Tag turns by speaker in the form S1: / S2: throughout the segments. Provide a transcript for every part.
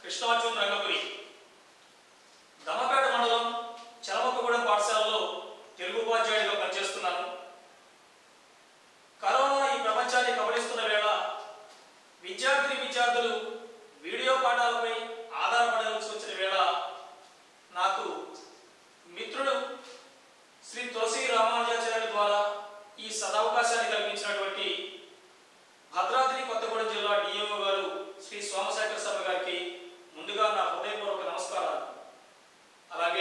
S1: కృష్ణార్జున్ రంగపురి దమపేట మండలం చలమక్కగూడెం పాఠశాలలో తెలుగు ఉపాధ్యాయుడిగా పనిచేస్తున్నాను కరోనా ఈ ప్రపంచాన్ని కబలిస్తున్న వేళ విద్యార్థిని విద్యార్థులు వీడియో పాఠాలపై ఆధారపడాల్సి వచ్చిన వేళ నాకు మిత్రుడు శ్రీ తులసి రామానుజాచార్యుల ద్వారా ఈ సదవకాశాన్ని కల్పించినటువంటి భద్రాద్రి కొత్తగూడెం జిల్లా డిఎంఓ గారు శ్రీ సోమశేఖర శర్మ గారికి ముందుగా నా హృదయపూర్వక నమస్కారాలు అలాగే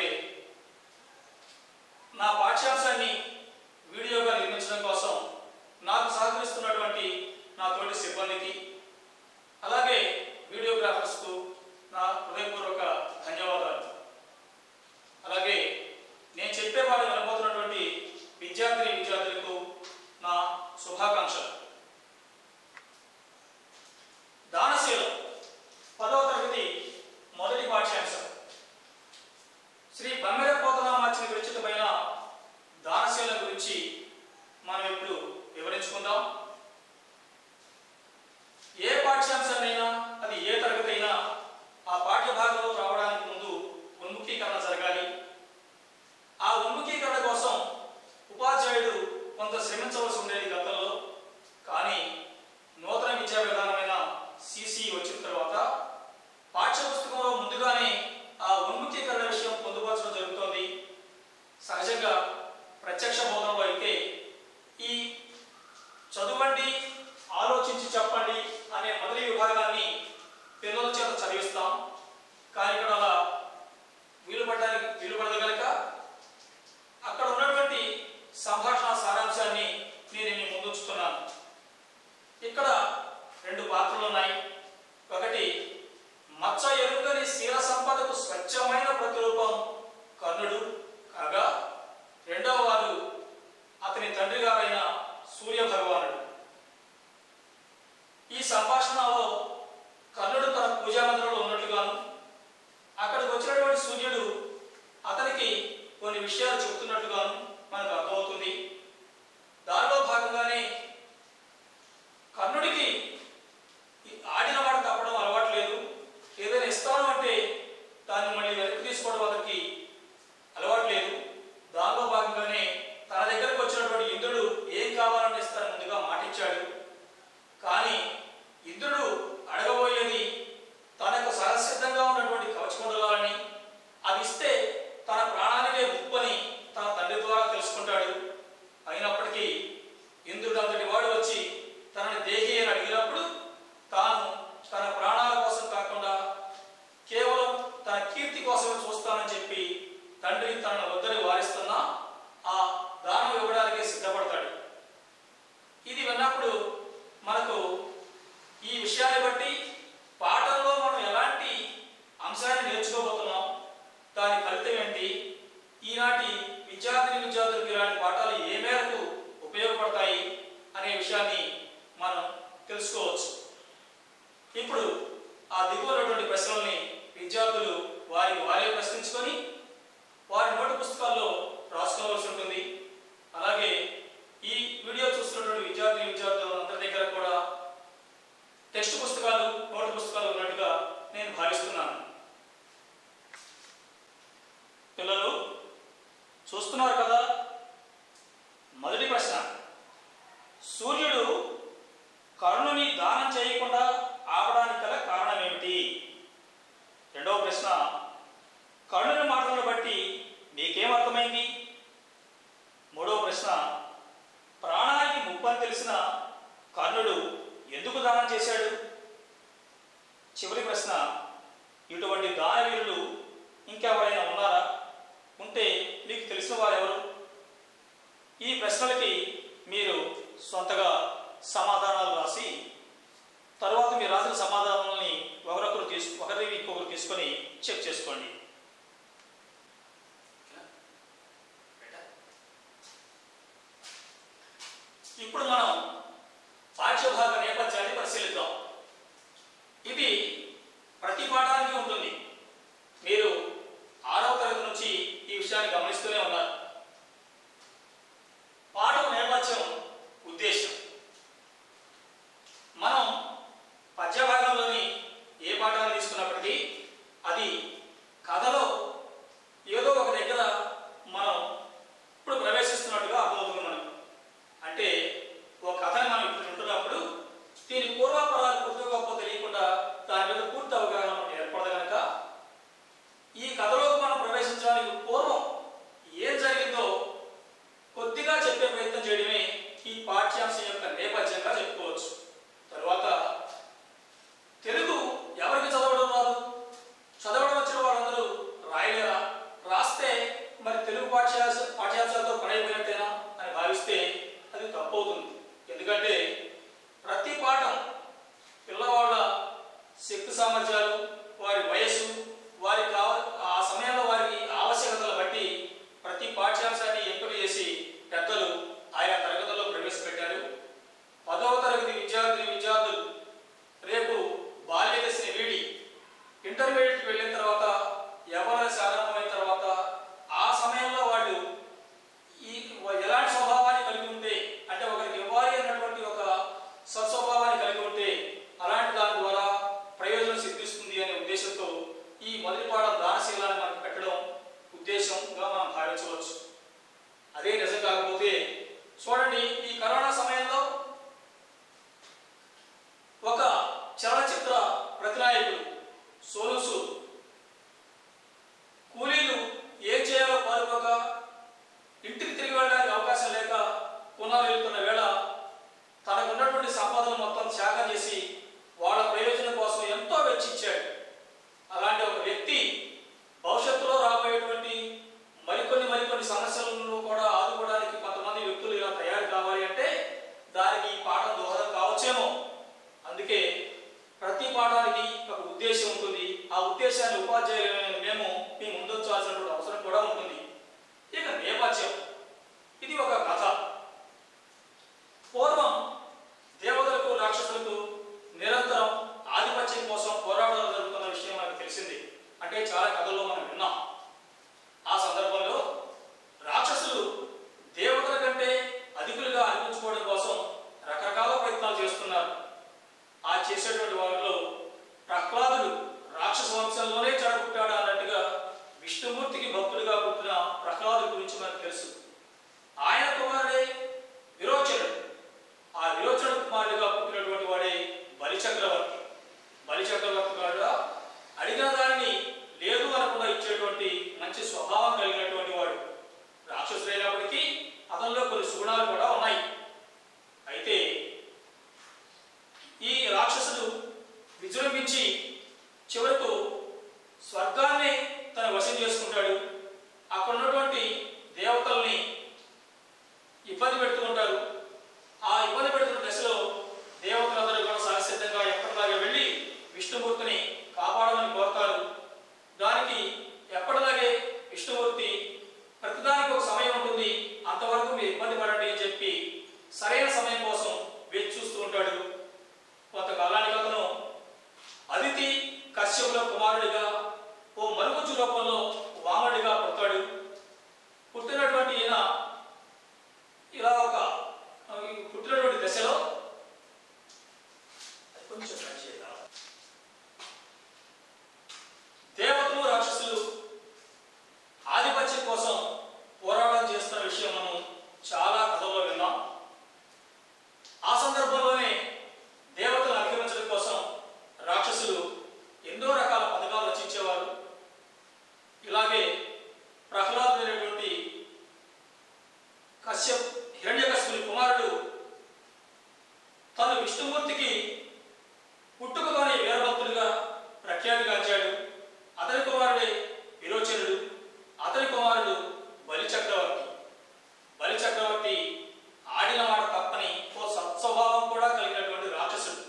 S1: నా పాఠ్యాంశాన్ని వీడియోగా నిర్మించడం కోసం నాకు సహకరిస్తున్నటువంటి నా తోటి సిబ్బందికి అలాగే వీడియోగ్రాఫర్స్కు నా హృదయపూర్వక ధన్యవాదాలు అలాగే నేను చెప్పేవాడు వినబోతున్నటువంటి విద్యార్థిని విద్యార్థులకు నా శుభాకాంక్షలు దానశీలం పదవ తరగతి మొదటి పాఠ్యాంశం శ్రీ బమ్మెర పోతనామాచిన విరచితమైన దానశీలం గురించి మనం ఇప్పుడు వివరించుకుందాం ఏ పాఠ్యాంశాన్నైనా అది ఏ తరగతి అయినా ఆ పాఠ్య భాగంలో రావడానికి ముందు ఉన్ముఖీకరణ జరగాలి ఆ ఉన్ముఖీకరణ కోసం ఉపాధ్యాయుడు కొంత శ్రమించవలసి ఉండేది గతంలో కానీ నూతన విద్యా విధానమైన సిసి వచ్చిన తర్వాత పాఠ్య పుస్తకంలో ముందుగానే ఆ ఉన్ముఖీకరణ విషయం పొందుపరచడం జరుగుతోంది సహజంగా ప్రత్యక్ష బోధనలో అయితే ఈ చదవండి ఆలోచించి చెప్పండి అనే మొదటి విభాగాన్ని పిల్లల చేత చదివిస్తాం కానీ ఇక్కడ అలా వీలు పడడానికి వీలు పడదు కనుక అక్కడ ఉన్నటువంటి సంభాషణ సారాంశాన్ని నేను మీ ముందు ఉంచుతున్నాను ఇక్కడ రెండు పాత్రలు ఉన్నాయి ఒకటి మచ్చ ఎరుగని శీల సంపదకు స్వచ్ఛమైన ప్రతిరూపం కర్ణుడు కాగా రెండవ వారు అతని తండ్రి గారైన సూర్య భగవానుడు ఈ సంభాషణలో కర్ణుడు తన పూజా మందిరంలో ఉన్నట్లుగాను అక్కడికి వచ్చినటువంటి సూర్యుడు అతనికి కొన్ని విషయాలు చెబుతున్నట్టుగాను మనకు అర్థమవుతుంది దానిలో భాగంగానే కర్ణుడికి ఈ ఆడిన మాట తప్పడం అలవాటు లేదు ఏదైనా ఇస్తాను అంటే దాన్ని మళ్ళీ వెనక్కి తీసుకోవడం అతనికి అలవాటు లేదు దానిలో భాగంగానే తన దగ్గరకు వచ్చినటువంటి ఇంద్రుడు ఏం కావాలని ఇస్తారని ముందుగా మాటిచ్చాడు కానీ ఇంద్రుడు అడగబోయేది తనకు సహసిద్ధంగా ఉన్నటువంటి కవచకుండలాలని అవి ఇస్తే తన ప్రాణానికే ముప్పని తన తండ్రి ద్వారా తెలుసుకుంటాడు అయినప్పటికీ ఇంద్రుడు అంతటి వాడు వచ్చి తనని దేహి అని అడిగినప్పుడు తాను తన ప్రాణాల కోసం కాకుండా కేవలం తన కీర్తి కోసమే చూస్తానని చెప్పి తండ్రి తనను వద్దని వారిస్తున్నా ఆ దానం ఇవ్వడానికి సిద్ధపడతాడు ఇది విన్నప్పుడు మనకు ఈ విషయాన్ని బట్టి పాఠంలో మనం ఎలాంటి అంశాన్ని నేర్చుకోబోతున్నాం దాని ఫలితం ఏంటి ఈనాటి విద్యార్థిని విద్యార్థులకు ఇలాంటి పాఠాలు ఏ మేరకు ఉపయోగపడతాయి అనే విషయాన్ని మనం తెలుసుకోవచ్చు ఇప్పుడు ఆ దిగువనటువంటి ప్రశ్నల్ని విద్యార్థులు వారి వారే ప్రశ్నించుకొని వారి నోటు పుస్తకాల్లో రాసుకోవాల్సి ఉంటుంది అలాగే ఈ వీడియో చూస్తున్నటువంటి విద్యార్థి విద్యార్థులు అందరి దగ్గర కూడా టెక్స్ట్ పుస్తకాలు నోటు పుస్తకాలు ఉన్నట్టుగా నేను భావిస్తున్నాను పిల్లలు చూస్తున్నారు కదా మొదటి ప్రశ్న సూర్యుడు కరుణుని దానం చేయకుండా ఆపడానికి గల కారణం ఏమిటి రెండవ ప్రశ్న కర్ణుని మాటలను బట్టి మీకేం అర్థమైంది మూడవ ప్రశ్న ప్రాణానికి ముప్పని తెలిసిన కర్ణుడు ఎందుకు దానం చేశాడు చివరి ప్రశ్న ఇటువంటి దానవీరులు ఇంకెవరైనా ఉన్నారా ఉంటే మీకు తెలిసిన వారెవరు ఈ ప్రశ్నలకి మీరు సొంతగా సమాధానాలు రాసి తరువాత మీరు రాసిన సమాధానాలని ఒకరొకరు తీసు ఒకరి ఇంకొకరు తీసుకొని చెక్ చేసుకోండి ఇప్పుడు మనం పాఠ్యభాగ నేపథ్యాన్ని పరిశీలిద్దాం ఇది ప్రతి పాఠానికి ఉంటుంది మీరు ఆరవ తరగతి నుంచి ఈ విషయాన్ని గమనిస్తూనే ఉన్నారు పాఠం నేపథ్యం ఉద్దేశం మనం పద్య భాగంలోని ఏ పాఠాన్ని తీసుకున్నప్పటికీ అందుకే ప్రతి పాఠానికి ఒక ఉద్దేశం ఉంటుంది ఆ ఉద్దేశాన్ని ఉపాధ్యాయులైన మేము మీ ముందుంచాల్సినటువంటి అవసరం కూడా ఉంటుంది ఇక నేపథ్యం ఇది ఒక కథ పూర్వం దేవతలకు రాక్షసులకు నిరంతరం ఆధిపత్యం కోసం పోరాటాలు జరుగుతున్న విషయం మనకు తెలిసింది అంటే చాలా కథల్లో మనం విన్నాం ఆ సందర్భంలో రాక్షసులు దేవతల కంటే అధికులుగా అనిపించుకోవడం కోసం రకరకాల ప్రయత్నాలు చేస్తున్నారు ఆ చేసేటువంటి వారిలో ప్రహ్లాదుడు రాక్షస వంశంలోనే చెడపుట్టాడు అన్నట్టుగా విష్ణుమూర్తికి భక్తుడిగా పుట్టిన ప్రహ్లాదు గురించి మనకు తెలుసు ఆయన కుమారుడే విరోచనుడు ఆ విరోచన కుమారుడిగా పుట్టినటువంటి వాడే బలి చక్రవర్తి బలి చక్రవర్తి కూడా అడిగిన దాన్ని లేదు అనకుండా ఇచ్చేటువంటి మంచి స్వభావం కలిగినటువంటి వాడు రాక్షసుడైనప్పటికీ అతనిలో కొన్ని సుగుణాలు కూడా ఉన్నాయి అయితే ఈ రాక్షసుడు విజృంభించి చివరకు స్వర్గాన్ని తన వశం చేసుకుంటాడు అక్కడ ఉన్నటువంటి దేవతల్ని ఇబ్బంది పెడుతూ ఉంటారు ఆ ఇబ్బంది పెడుతున్న దశలో దేవతలందరూ కూడా సహసిద్ధంగా ఎప్పటిలాగే వెళ్ళి విష్ణుమూర్తిని కాపాడమని కోరతారు దానికి ఎప్పటిలాగే విష్ణుమూర్తి ప్రతిదానికి ఒక సమయం ఉంటుంది అంతవరకు మీరు ఇబ్బంది పడండి అని చెప్పి సరైన సమయం కోసం వేచి చూస్తూ ఉంటాడు కొంతకాలానికి అతను అదితి కశ్యపుల కుమారుడిగా ఓ మరుగుజ్జు రూపంలో వామనుడిగా పుడతాడు పుట్టినటువంటి ఈయన ఇలా ఒక ఆ, ఈ పుట్టినటువంటి దశలో కొంచెం ట్రై చేద్దాం. దేవతలు రాక్షసులు ఆధిపత్యం కోసం పోరాటం చేస్తున్న విషయం మనం చాలా కథల్లో విన్నాం ఆ సందర్భంలోనే దేవతలను అధిగమించడం కోసం రాక్షసులు ఎన్నో రకాల పథకాలు రచించేవారు ఇలాగే ప్రహ్లాదుడైనటువంటి కశ్యప్ హిరణ్యకశిపుని కుమారుడు తను విష్ణుమూర్తికి పుట్టుకతోనే వీరభక్తుడిగా ప్రఖ్యాతిగాంచాడు అతని కుమారుడే విరోచనుడు అతని కుమారుడు బలి చక్రవర్తి బలి చక్రవర్తి ఆడిన మాట తప్పని ఓ సత్స్వభావం కూడా కలిగినటువంటి రాక్షసుడు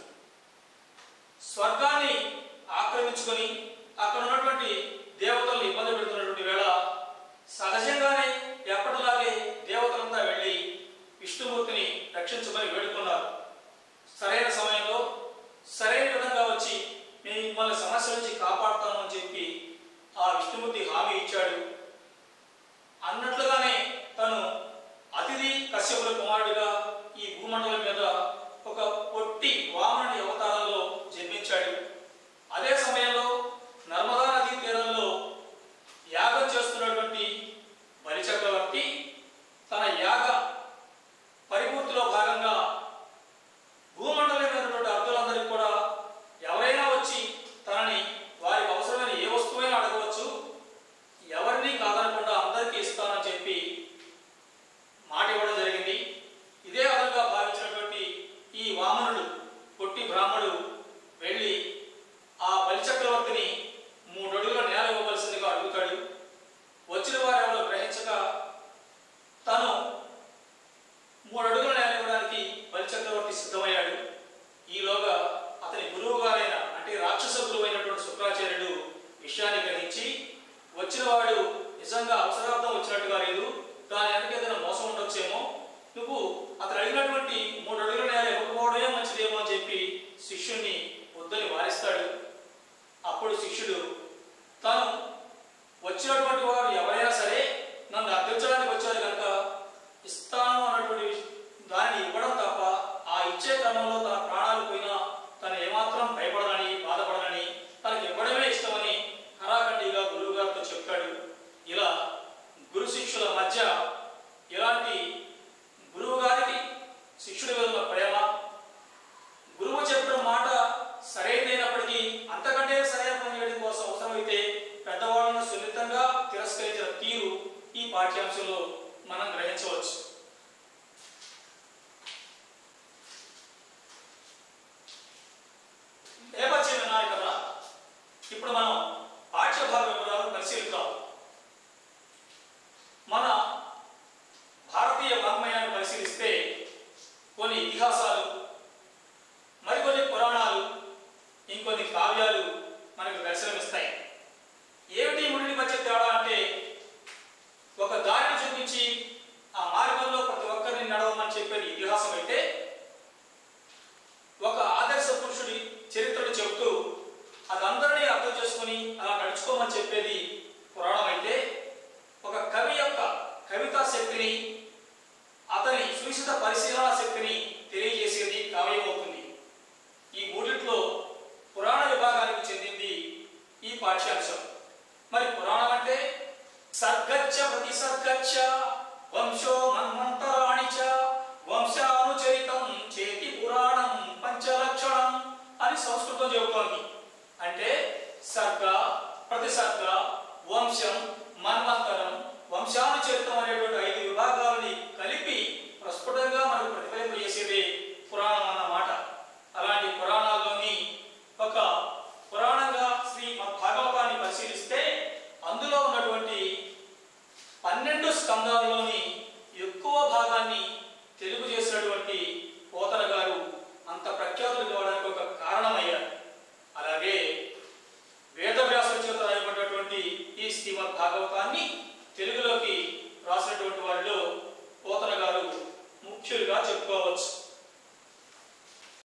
S1: స్వర్గాన్ని ఆక్రమించుకొని అక్కడ ఉన్నటువంటి దేవతలను ఇబ్బంది పెడుతున్నటువంటి వేళ సహజంగానే ఎప్పటిలాగే దేవతలంతా వెళ్ళి విష్ణుమూర్తిని రక్షించమని వేడుకున్నారు సరైన సమయంలో సరైన విధంగా వచ్చి మేము మిమ్మల్ని సమస్య నుంచి కాపాడుతాము అని చెప్పి ఆ విష్ణుమూర్తి హామీ ఇచ్చాడు అన్నట్లుగానే తను అతిథి కశ్యపుల కుమారుడిగా ఈ భూమండలం మీద ఒక పొట్టి వామనుడి అవతారంలో జన్మించాడు అదే సమయంలో నర్మదా నదీ తీరంలో యాగం చేస్తున్నటువంటి బలి చక్రవర్తి తన యాగ పరిపూర్తిలో భాగంగా భూమండలమైనటువంటి అర్థులందరికీ కూడా ఎవరైనా వచ్చి తనని వారికి అవసరమైన ఏ వస్తువైనా అడగవచ్చు ఎవరిని కాదనకుండా అందరికీ ఇస్తానని చెప్పి మాట ఇవ్వడం జరిగింది ఇదే అదనంగా భావించినటువంటి ఈ వామనుడు పొట్టి బ్రాహ్మడు వెళ్ళి ఆ బలిచక్రవర్తిని మూడు అడుగుల నేల ఇవ్వవలసిందిగా అడుగుతాడు వచ్చిన వారు ఎవరో గ్రహించక తను మూడు అడుగుల నేల ఇవ్వడానికి బలిచక్రవర్తి సిద్ధమయ్యాడు ఈలోగా అతని గురువు గారైన అంటే రాక్షస గురువు అయినటువంటి శుక్రాచార్యుడు విషయాన్ని గ్రహించి వచ్చిన వాడు నిజంగా అవసరార్థం వచ్చినట్టుగా లేదు దాని వెనక ఏదైనా మోసం ఉండొచ్చేమో నువ్వు అతను అడిగినటువంటి మూడు అడుగుల నేల ఇవ్వకపోవడమే మంచిదేమో అని చెప్పి శిష్యుణ్ణి వద్దని వారిస్తాడు అప్పుడు శిష్యుడు తాను వచ్చినటువంటి వారు ఎవరైనా సరే నన్ను అర్థించడానికి వచ్చారు కనుక ఇస్తాను అన్నటువంటి దానిని ఇవ్వడం తప్ప ఆ ఇచ్చే క్రమంలో తన ప్రాణాలు పోయినా తను ఏమాత్రం భయపడనని బాధపడనని తనకి ఇవ్వడమే ఇష్టమని హరాఖండిగా గురువు గారితో చెప్తాడు ఇలా గురు శిష్యుల మధ్య ఇలాంటి గురువు గారికి శిష్యుడి మీద ఉన్న ప్రేమ గురువు చెప్పిన మాట సరైనదైనప్పటికీ అంతకంటే సరైన పని చేయడం కోసం అవసరమైతే పెద్దవాళ్ళను సున్నితంగా తిరస్కరించిన తీరు ఈ పాఠ్యాంశంలో మనం గ్రహించవచ్చు నేపథ్యం విన్నారు కదా ఇప్పుడు మనం పాఠ్యభాగ వివరాలు పరిశీలిద్దాం మన భారతీయ వాంగ్మయాన్ని పరిశీలిస్తే కొన్ని ఇతిహాసాలు మరికొన్ని పురాణాలు దర్శనమిస్తాయి ఏమిటి ఈ మూడింటి మధ్య తేడా అంటే ఒక దారిని చూపించి ఆ మార్గంలో ప్రతి ఒక్కరిని నడవమని చెప్పేది ఇతిహాసం అయితే ఒక ఆదర్శ పురుషుడి చరిత్రను చెబుతూ అదందరినీ అర్థం చేసుకుని అలా నడుచుకోమని చెప్పేది పురాణం అయితే ఒక కవి యొక్క కవితా శక్తిని అతని సునిశ్చిత పరిశీలన శక్తిని తెలియజేసేది కావ్యం అవుతుంది ఈ మూడిట్లో పురాణ విభాగానికి చెందింది ఈ పాఠ్యాంశం మరి పురాణం అంటే సర్గచ్చ ప్రతిసర్గచ్చ వంశో మన్వంతరాణి చ వంశానుచరితం చేతి పురాణం పంచలక్షణం అని సంస్కృతం చెబుతోంది అంటే సర్గ ప్రతిసర్గ వంశం మన్వంతరం వంశానుచరితం అనేటువంటి ఐదు విభాగాలని కలిపి ప్రస్ఫుటంగా మనకు ప్రతిఫలింపజేసేదే పురాణం అన్నమాట అలాంటి పురాణాల్లోని ఒక పురాణంగా శ్రీ భాగవతాన్ని పరిశీలిస్తే అందులో ఉన్నటువంటి పన్నెండు స్కందాలలోని ఎక్కువ భాగాన్ని తెలుగు చేసినటువంటి పోతన గారు అంత ప్రఖ్యాతులు కావడానికి ఒక కారణమయ్యారు అలాగే వేదవ్యాసుల చేత రాయబడినటువంటి ఈ శ్రీమద్ భాగవతాన్ని తెలుగులోకి రాసినటువంటి వాళ్ళు పోతన గారు ముఖ్యులుగా చెప్పుకోవచ్చు